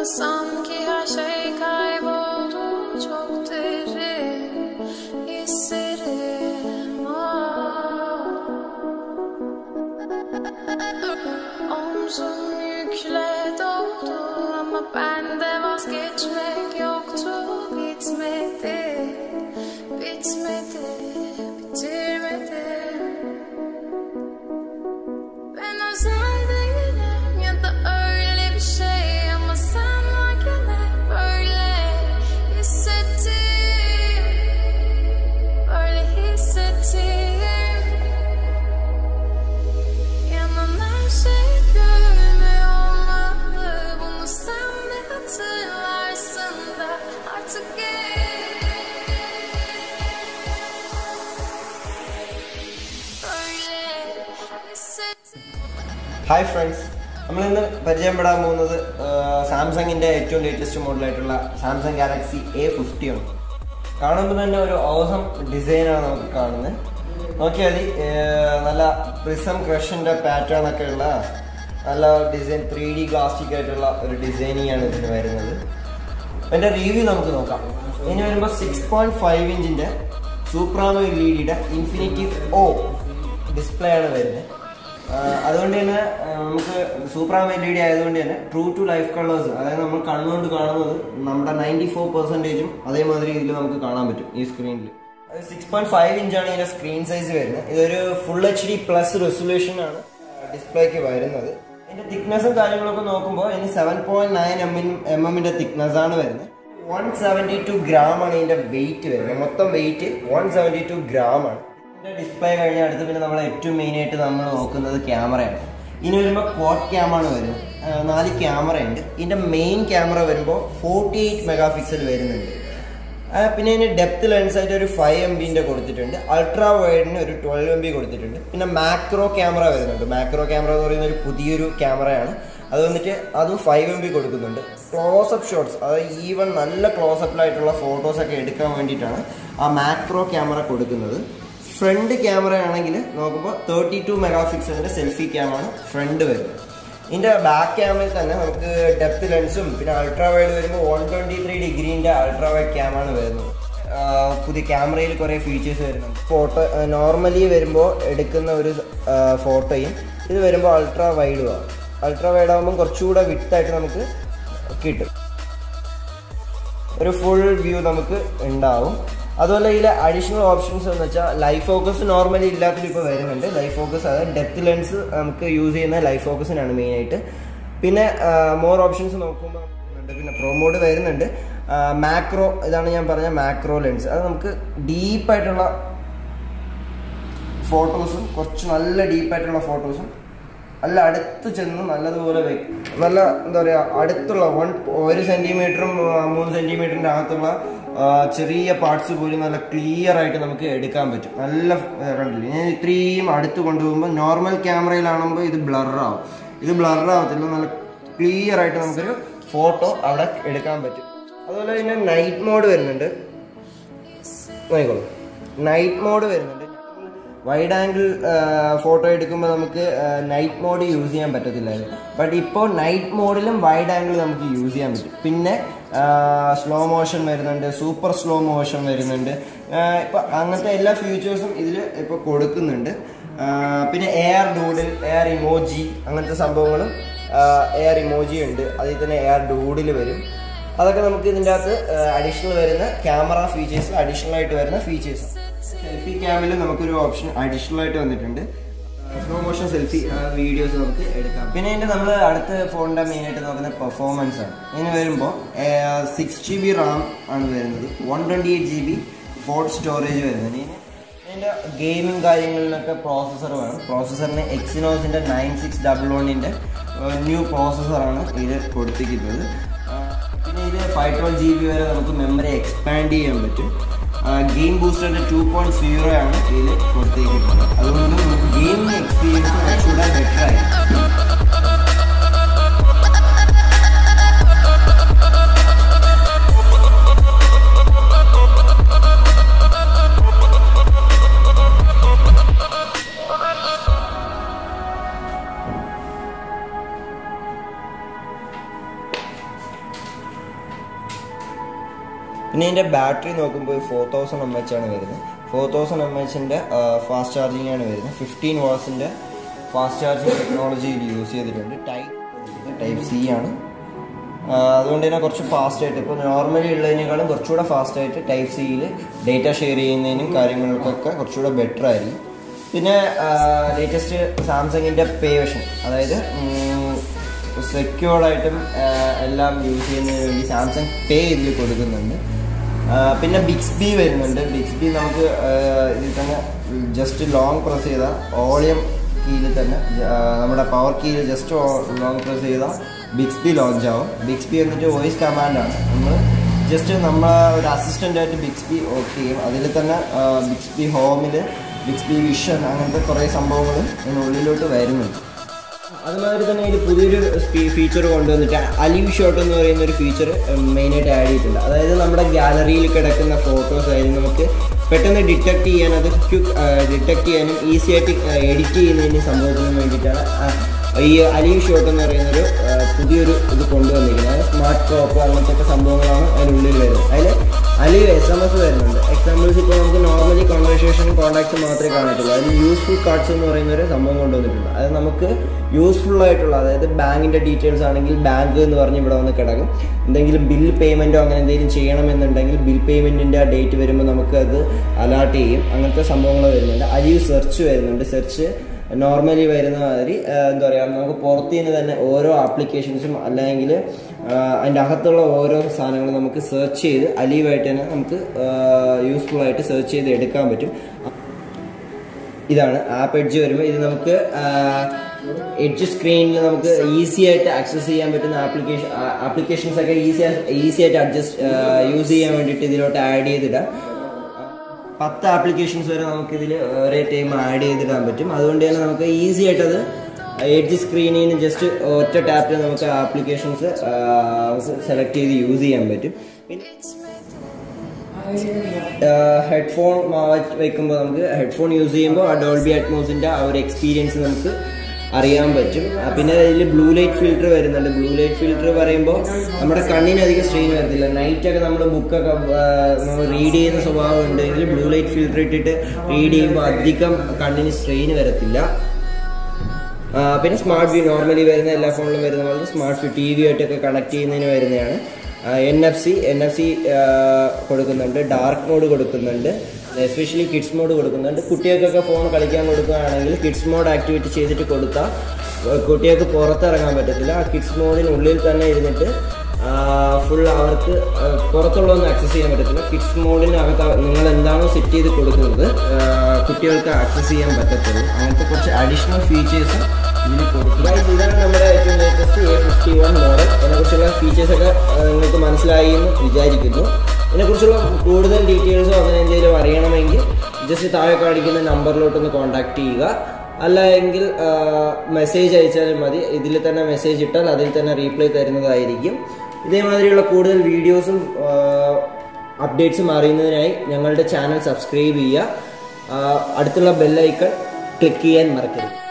sanki her şey kayboldu çok derin hislerim ah. Omzum yükle doldu ama bende vazgeçmek yoktu bitmedi bitmedi bitirmedim ben özel değilim ya da öyle bir şey ama sen varken hep böyle hissettim Böyle hissettim Yanan her şey görünmüyor olmalı Bunu sen de hatırlarsın da artık Böyle hissettim hi friends നമ്മളിന്ന് പരിചയപ്പെടാൻ പോകുന്നത് സാംസങ്ങിൻ്റെ ഏറ്റവും latest മോഡലായിട്ടുള്ള Samsung Galaxy A fifty ആണ് കാണുമ്പോൾ തന്നെ ഒരു ഓസം ഡിസൈനാണ് നമുക്ക് കാണുന്നത് നോക്കിയാൽ മതി ഏർ നല്ല പ്രിസം ക്രഷിൻ്റെ പാറ്റേൺ ഒക്കെ ഉള്ള നല്ല ഡിസൈൻ ത്രീ ഡി ഗ്ലാസ്റ്റിക് ആയിട്ടുള്ള ഒരു ഡിസൈനിങ് ആണ് ഇതിന് വരുന്നത് അതിൻ്റെ റിവ്യൂ നമുക്ക് നോക്കാം ഇനി വരുമ്പോൾ സിക്സ് പോയിന്റ് ഫൈവ് ഇഞ്ചിൻ്റെ സൂപ്രാമോ എൽ ഇ ഡിയുടെ ഇൻഫിനിറ്റി ഓ ഡിസ്പ്ലേ ആണ് വരുന്നത് ആഹ് അതുകൊണ്ട് തന്നെ ആഹ് നമുക്ക് സൂപ്രാമോ എൽ ഇ ഡി ആയതുകൊണ്ട് തന്നെ ട്രൂ ടു ലൈഫ് കളേഴ്സ് അതായത് നമ്മൾ കണ്ണുകൊണ്ട് കാണുന്നത് നമ്മുടെ നയൻറ്റി ഫോർ പെർസെൻറ്റേജും അതേമാതിരി ഇതിൽ നമുക്ക് കാണാൻ പറ്റും ഈ സ്ക്രീനിൽ സിക്സ് പോയിന്റ് ഫൈവ് ഇഞ്ചാണ് ഇതിന്റെ സ്ക്രീൻ സൈസ് വരുന്നത് ഇതൊരു full H D plus resolution ആണ് ഡിസ്പ്ലേക്ക് വരുന്നത് ഇതിന്റെ തിക്നെസ്സും കാര്യങ്ങളൊക്കെ നോക്കുമ്പോൾ ഇനി seven point nine M M എമ്മിന്റെ തിക്നെസ് ആണ് വരുന്നത് വൺ സെവൻറ്റി ടു ഗ്രാം ആണ് ഇതിന്റെ വെയിറ്റ് വരുന്നത് മൊത്തം weight one seventy two gram ആണ് ഇതിന്റെ ഡിസ്പ്ലേ കഴിഞ്ഞ അടുത്ത് പിന്നെ നമ്മൾ ഏറ്റവും മെയിൻ ആയിട്ട് നമ്മൾ നോക്കുന്നത് ക്യാമറയാണ് ഇനി വരുമ്പോൾ ക്വാഡ് ക്യാം ആണ് വരുന്നത് ആ, നാല് ക്യാമറ ഉണ്ട് ഇതിന്റെ മെയിൻ ക്യാമറ വരുമ്പോൾ ഫോർട്ടി എയ്റ്റ് മെഗാ പിക്സൽ വരുന്നുണ്ട് ആ, പിന്നെ ഇതിന് ഡെപ്ത് ലെൻസ് ആയിട്ട് ഒരു ഫൈവ് എം ബിന്റെ കൊടുത്തിട്ടുണ്ട് അൾട്രാ വൈഡിന് ഒരു ട്വൽവ് എം ബി കൊടുത്തിട്ടുണ്ട് പിന്നെ മാക്രോ ക്യാമറ വരുന്നുണ്ട് മാക്രോ ക്യാമറ എന്ന് പറയുന്ന ഒരു പുതിയൊരു ക്യാമറയാണ് അത് വന്നിട്ട് അതും ഫൈവ് എം ബി കൊടുക്കുന്നുണ്ട് ക്ലോസപ്പ് ഷോട്ട്സ് അതായത് ഈവൻ നല്ല ക്ലോസപ്പിലായിട്ടുള്ള ഫോട്ടോസ് ഒക്കെ എടുക്കാൻ വേണ്ടിയിട്ടാണ് ആ മാക്രോ ക്യാമറ കൊടുക്കുന്നത് ഫ്രണ്ട് ക്യാമറ ആണെങ്കിൽ നോക്കുമ്പോൾ തേർട്ടി ടു മെഗാ പിക്സലിന്റെ സെൽഫി ക്യാമാണ് ഫ്രണ്ട് വരുന്നത് ഇതിന്റെ ബാക്ക് ക്യാമറയിൽ തന്നെ നമുക്ക് ഡെപ്ത് ലെൻസും പിന്നെ അൾട്രാ വൈഡ് വരുമ്പോൾ വൺ ട്വന്റി ത്രീ ഡിഗ്രീന്റെ അൾട്രാ വൈഡ് ക്യാമാണ് വരുന്നത് ആഹ് പുതിയ ക്യാമറയിൽ കുറേ ഫീച്ചേഴ്സ് വരുന്നുണ്ട് ഫോട്ടോ നോർമലി വരുമ്പോൾ എടുക്കുന്ന ഒരു ഫോട്ടോയും ഇത് വരുമ്പോൾ അൾട്രാ വൈഡുമാണ് അൾട്രാ വൈഡ് ആകുമ്പോൾ കുറച്ചുകൂടെ വിട്ടായിട്ട് നമുക്ക് കിട്ടും ഒരു ഫുൾ വ്യൂ നമുക്ക് ഉണ്ടാവും അതുപോലെ ഇതിലെ അഡീഷണൽ ഓപ്ഷൻസ് എന്ന് വെച്ചാൽ ലൈഫ് ഫോക്കസ് നോർമലി ഇല്ലാത്തത് ഇപ്പോൾ വരുന്നുണ്ട് ലൈഫ് ഫോക്കസ് അതായത് ഡെപ്ത് ലെൻസ് നമുക്ക് യൂസ് ചെയ്യുന്ന ലൈഫ് ഫോക്കസിനാണ് മെയിനായിട്ട് പിന്നെ മോർ ഓപ്ഷൻസ് നോക്കുമ്പോൾ ഉണ്ട്. പിന്നെ പ്രോ മോഡ് വരുന്നുണ്ട് മാക്രോ ഇതാണ് ഞാൻ പറഞ്ഞ മാക്രോ ലെൻസ് അത് നമുക്ക് ഡീപ്പായിട്ടുള്ള ഫോട്ടോസും കുറച്ച് നല്ല ഡീപ്പായിട്ടുള്ള ഫോട്ടോസും നല്ല അടുത്ത് ചെന്ന് നല്ലതുപോലെ വെക്കും നല്ല എന്താ പറയുക അടുത്തുള്ള വൺ ഒരു സെന്റിമീറ്ററും ആ, മൂന്ന് സെന്റിമീറ്ററിന്റെ അകത്തുള്ള ആ, ചെറിയ പാർട്സ് പോലും നല്ല ക്ലിയർ ആയിട്ട് നമുക്ക് എടുക്കാൻ പറ്റും നല്ല ആ, കണ്ടില്ലേ ഞാൻ ഇത്രയും അടുത്ത് കൊണ്ടുപോകുമ്പോൾ നോർമൽ ക്യാമറയിലാകുമ്പോൾ ഇത് ബ്ലറാവും ഇത് ബ്ലറാവത്തില്ല നല്ല ക്ലിയർ ആയിട്ട് നമുക്കൊരു ഫോട്ടോ അവിടെ എടുക്കാൻ പറ്റും അതുപോലെ തന്നെ നൈറ്റ് മോഡ് വരുന്നുണ്ട് നോക്കിക്കോളൂ നൈറ്റ് മോഡ് വരുന്നുണ്ട് വൈഡ് ആംഗിൾ ഫോട്ടോ എടുക്കുമ്പോൾ നമുക്ക് നൈറ്റ് മോഡ് യൂസ് ചെയ്യാൻ പറ്റത്തില്ലായിരുന്നു ബട്ട് ഇപ്പോൾ നൈറ്റ് മോഡിലും വൈഡ് ആംഗിൾ നമുക്ക് യൂസ് ചെയ്യാൻ പറ്റും പിന്നെ സ്ലോ മോഷൻ വരുന്നുണ്ട് സൂപ്പർ സ്ലോ മോഷൻ വരുന്നുണ്ട് ഇപ്പം അങ്ങനത്തെ എല്ലാ ഫീച്ചേഴ്സും ഇതിൽ ഇപ്പോൾ കൊടുക്കുന്നുണ്ട് ആ, പിന്നെ എയർ ഡൂഡിൽ എയർ ഇമോജി അങ്ങനത്തെ സംഭവങ്ങളും എയർ ഇമോജി ഉണ്ട് അതിൽ തന്നെ എയർ ഡൂഡിൽ വരും അതൊക്കെ നമുക്ക് ഇതിൻ്റെ അകത്ത് അഡീഷണൽ വരുന്ന ക്യാമറ ഫീച്ചേഴ്സ് അഡീഷണൽ ആയിട്ട് വരുന്ന ഫീച്ചേഴ്സ് സെൽഫി ക്യാമിൽ നമുക്കൊരു ഓപ്ഷൻ അഡീഷണൽ ആയിട്ട് വന്നിട്ടുണ്ട് സ്ലോ മോഷൻ സെൽഫി വീഡിയോസ് നമുക്ക് എടുക്കാം പിന്നെ ഇതിന്റെ നമ്മൾ അടുത്ത ഫോണിന്റെ മെയിൻ ആയിട്ട് നോക്കുന്ന പെർഫോമൻസ് ആണ് ഇതിന് വരുമ്പോൾ സിക്സ് ജി ബി റാം ആണ് വരുന്നത് one twenty eight G B ഫോർട്ട് സ്റ്റോറേജ് വരുന്നത് ഇതിന് ഇതിന്റെ ഗെയിമിംഗ് കാര്യങ്ങളിലൊക്കെ പ്രോസസ്സർ വേണം പ്രോസസ്സറിന് എക്സിനോസിന്റെ നയൻ സിക്സ് ഡബിൾ വണ്ണിന്റെ ന്യൂ പ്രോസസ്സറാണ് ഇതിൽ കൊടുത്തിരിക്കുന്നത് ആ, പിന്നെ ഇത് ഫൈവ് ട്വൽവ് ജി ബി വരെ നമുക്ക് മെമ്മറി എക്സ്പാൻഡ് ചെയ്യാൻ പറ്റും ഗെയിം ബൂസ്റ്ററിന്റെ ടു പോയിന്റ് സീറോ ആണ് ഇതിൽ കൊടുത്തിരിക്കുന്നത് അതുകൊണ്ട് നമുക്ക് ഗെയിമിംഗ് എക്സ്പീരിയൻസ് കുറച്ചുകൂടെ ബെറ്റർ ആയിരിക്കും പിന്നെ ഇതിൻ്റെ ബാറ്ററി നോക്കുമ്പോൾ ഫോർ തൗസൻഡ് എം എച്ച് ആണ് വരുന്നത് ഫോർ തൗസൻഡ് എം എച്ചിൻ്റെ ഫാസ്റ്റ് ചാർജിങ് ആണ് വരുന്നത് ഫിഫ്റ്റീൻ വാട്സിൻ്റെ ഫാസ്റ്റ് ചാർജിങ് ടെക്നോളജി ഇത് യൂസ് ചെയ്തിട്ടുണ്ട് ടൈപ്പ് ടൈപ്പ് സി ആണ് ആ, അതുകൊണ്ട് തന്നെ കുറച്ച് ഫാസ്റ്റ് ആയിട്ട് ഇപ്പോൾ നോർമലി ഉള്ളതിനേക്കാളും കുറച്ചുകൂടെ ഫാസ്റ്റ് ആയിട്ട് ടൈപ്പ് സിയിൽ ഡേറ്റ ഷെയർ ചെയ്യുന്നതിനും കാര്യങ്ങൾക്കൊക്കെ കുറച്ചുകൂടെ ബെറ്റർ ആയിരിക്കും പിന്നെ ലേറ്റസ്റ്റ് സാംസങ്ങിൻ്റെ പേ വെഷൻ അതായത് സെക്യൂർഡായിട്ടും എല്ലാം യൂസ് ചെയ്യുന്നതിന് വേണ്ടി സാംസങ് പേ ഇതിൽ കൊടുക്കുന്നുണ്ട് ആ, പിന്നെ ബിക്സ്ബി വരുന്നുണ്ട് ബിക്സ്ബി നമുക്ക് ആ, ഇതിൽ തന്നെ ജസ്റ്റ് ലോങ് പ്രസ് ചെയ്താൽ ഓളിയം കീയിൽ തന്നെ ആ, നമ്മുടെ പവർ കീയിൽ ജസ്റ്റ് ലോങ് പ്രസ് ചെയ്താൽ ബിക്സ്ബി ലോഞ്ച് ആവും ബിക്സ്ബി എന്നിട്ട് വോയിസ് കമാൻഡാണ് നമ്മൾ ജസ്റ്റ് നമ്മൾ ഒരു അസിസ്റ്റൻ്റ് ആയിട്ട് ബിക്സ്ബി വർക്ക് ചെയ്യും അതിൽ തന്നെ ബിക്സ്ബി ഹോമിൽ ബിക്സ്ബി വിഷൻ അങ്ങനത്തെ കുറേ സംഭവങ്ങൾ ഇതിനുള്ളിലോട്ട് വരുന്നുണ്ട് അതുമാതിരി തന്നെ ഇതിൽ പുതിയൊരു ഫീച്ചർ കൊണ്ടുവന്നിട്ട് അലീവ് ഷോട്ട് എന്ന് പറയുന്ന ഒരു ഫീച്ചർ മെയിനായിട്ട് ആഡ് ചെയ്തിട്ടുണ്ട് അതായത് നമ്മുടെ ഗാലറിയിൽ കിടക്കുന്ന ഫോട്ടോസ് ആയാലും നമുക്ക് പെട്ടെന്ന് ഡിറ്റക്ട് ചെയ്യാൻ അത് ക്വിക്ക് ഡിറ്റക്ട് ചെയ്യാനും ഈസി ആയിട്ട് എഡിറ്റ് ചെയ്യുന്നതിന് സംഭവത്തിനും വേണ്ടിയിട്ടാണ് ആ, ഈ അലീവ് ഷോട്ട് എന്ന് പറയുന്നൊരു ആ, പുതിയൊരു ഇത് കൊണ്ടുവന്നിരിക്കുന്നത് അതായത് സ്മാർട്ട് ക്രോപ്പ് അങ്ങനത്തെ ഒക്കെ സംഭവങ്ങളാണ് അതിനുള്ളിൽ വരുന്നത് അതിൽ അലീവ് എസ് എം എസ് വരുന്നുണ്ട് എക്സാമ്പിൾസ് ഇപ്പോൾ നമുക്ക് നോർമലി കോൺവെർസേഷൻ കോൺടാക്ട്സ് മാത്രമേ കാണത്തുള്ളൂ അതിൽ യൂസ്ഫുൾ കാർഡ്സ് എന്ന് പറയുന്ന ഒരു സംഭവം കൊണ്ടുവന്നിട്ടുണ്ട് അത് നമുക്ക് യൂസ്ഫുൾ ആയിട്ടുള്ള അതായത് ബാങ്കിൻ്റെ ഡീറ്റെയിൽസ് ആണെങ്കിൽ ബാങ്ക് എന്ന് പറഞ്ഞ് ഇവിടെ വന്ന് കിടക്കും എന്തെങ്കിലും ബിൽ പേയ്മെൻറ്റോ അങ്ങനെ എന്തെങ്കിലും ചെയ്യണമെന്നുണ്ടെങ്കിൽ ബിൽ പേയ്മെൻറ്റിൻ്റെ ആ ഡേറ്റ് വരുമ്പോൾ നമുക്ക് അത് അലാട്ട് ചെയ്യും അങ്ങനത്തെ സംഭവങ്ങൾ വരുന്നുണ്ട് അലീവ് സെർച്ച് വരുന്നുണ്ട് സെർച്ച് നോർമലി വരുന്ന മാതിരി ആ, എന്താ പറയുക നമുക്ക് പുറത്തു നിന്ന് തന്നെ ഓരോ ആപ്ലിക്കേഷൻസും അല്ലെങ്കിൽ അതിൻ്റെ അകത്തുള്ള ഓരോ സാധനങ്ങളും നമുക്ക് സെർച്ച് ചെയ്ത് അലീവായിട്ട് തന്നെ നമുക്ക് യൂസ്ഫുൾ ആയിട്ട് സെർച്ച് ചെയ്ത് എടുക്കാൻ പറ്റും ഇതാണ് ആപ്പ് എഡ്ജ് വരുമ്പോൾ ഇത് നമുക്ക് എഡ്ജ് സ്ക്രീനിൽ നമുക്ക് ഈസി ആയിട്ട് ആക്സസ് ചെയ്യാൻ പറ്റുന്ന ആപ്ലിക്കേഷൻ ആപ്ലിക്കേഷൻസ് ഒക്കെ ഈസി ഈസി ആയിട്ട് അഡ്ജസ്റ്റ് യൂസ് ചെയ്യാൻ വേണ്ടിയിട്ട് ഇതിലോട്ട് ആഡ് ചെയ്തിടാം പത്ത് ആപ്ലിക്കേഷൻസ് വരെ നമുക്ക് ഇതിൽ ഒരേ ടൈം ആഡ് ചെയ്തിടാൻ പറ്റും അതുകൊണ്ട് തന്നെ നമുക്ക് ഈസി ആയിട്ട് അത് എഡ്ജ് സ്ക്രീനിൽ നിന്ന് ജസ്റ്റ് ഒറ്റ ടാപ്പിൽ നമുക്ക് ആപ്ലിക്കേഷൻസ് സെലക്ട് ചെയ്ത് യൂസ് ചെയ്യാൻ പറ്റും പിന്നെ ഹെഡ്ഫോൺ വെക്കുമ്പോൾ നമുക്ക് ഹെഡ്ഫോൺ യൂസ് ചെയ്യുമ്പോൾ ആ ഡോൾബി അറ്റ്മോസിൻ്റെ ആ ഒരു എക്സ്പീരിയൻസ് നമുക്ക് അറിയാൻ പറ്റും ആ, പിന്നെ അതിൽ ബ്ലൂ ലൈറ്റ് ഫിൽറ്റർ വരുന്നുണ്ട് ബ്ലൂ ലൈറ്റ് ഫിൽറ്റർ പറയുമ്പോൾ നമ്മുടെ കണ്ണിന് അധികം സ്ട്രെയിൻ വരത്തില്ല നൈറ്റൊക്കെ നമ്മൾ ബുക്കൊക്കെ നമ്മൾ റീഡ് ചെയ്യുന്ന സ്വഭാവം ഉണ്ടെങ്കിൽ ബ്ലൂ ലൈറ്റ് ഫിൽറ്റർ ഇട്ടിട്ട് റീഡ് ചെയ്യുമ്പോൾ അധികം കണ്ണിന് സ്ട്രെയിൻ വരത്തില്ല ആ, പിന്നെ സ്മാർട്ട് വ്യൂ നോർമലി വരുന്ന എല്ലാ ഫോണിലും വരുന്ന പോലെ സ്മാർട്ട് വ്യൂ ടി വി ആയിട്ടൊക്കെ കണക്ട് ചെയ്യുന്നതിന് വരുന്നതാണ് N F C N F C കൊടുക്കുന്നുണ്ട് ഡാർക്ക് മോഡ് കൊടുക്കുന്നുണ്ട് എസ്പെഷ്യലി കിഡ്സ് മോഡ് കൊടുക്കുന്നുണ്ട് കുട്ടികൾക്കൊക്കെ ഫോൺ കളിക്കാൻ കൊടുക്കുകയാണെങ്കിൽ കിഡ്സ് മോഡ് ആക്ടിവേറ്റ് ചെയ്തിട്ട് കൊടുത്താൽ ഏഹ്, കുട്ടികൾക്ക് പുറത്തിറങ്ങാൻ പറ്റത്തില്ല ആ കിഡ്സ് മോഡിനുള്ളിൽ തന്നെ ഇരുന്നിട്ട് ഫുൾ അവർക്ക് ആ, പുറത്തുള്ളതൊന്നും ആക്സസ് ചെയ്യാൻ പറ്റത്തില്ല കിഡ്സ് മോഡിനകത്ത് അവ- നിങ്ങൾ എന്താണോ സെറ്റ് ചെയ്ത് കൊടുക്കുന്നത് ആ, കുട്ടികൾക്ക് ആക്സസ് ചെയ്യാൻ പറ്റത്തുള്ളൂ അങ്ങനത്തെ കുറച്ച് അഡീഷണൽ ഫീച്ചേഴ്സ് ഇതിൽ കൊടുക്കും Guys, ഇതാണ് നമ്മുടെ ഏറ്റവും latest A fifty one model അതിനെക്കുറിച്ചുള്ള ഫീച്ചേഴ്സൊക്കെ നിങ്ങൾക്ക് മനസ്സിലായി എന്ന് വിചാരിക്കുന്നു ഇതിനെക്കുറിച്ചുള്ള കൂടുതൽ ഡീറ്റെയിൽസോ അങ്ങനെ എന്തെങ്കിലും അറിയണമെങ്കിൽ ജസ്റ്റ് താഴെ കാണിക്കുന്ന നമ്പറിലോട്ടൊന്ന് കോൺടാക്ട് ചെയ്യുക അല്ല എങ്കിൽ മെസ്സേജ് അയച്ചാലും മതി ഇതിൽ തന്നെ മെസ്സേജ് ഇട്ടാൽ അതിൽ തന്നെ റീപ്ലൈ തരുന്നതായിരിക്കും ഇതേമാതിരിയുള്ള കൂടുതൽ വീഡിയോസും അപ്ഡേറ്റ്സും അറിയുന്നതിനായി ഞങ്ങളുടെ ചാനൽ സബ്സ്ക്രൈബ് ചെയ്യുക ആ, അടുത്തുള്ള ബെല്ലൈക്കൺ ക്ലിക്ക് ചെയ്യാൻ മറക്കരുത്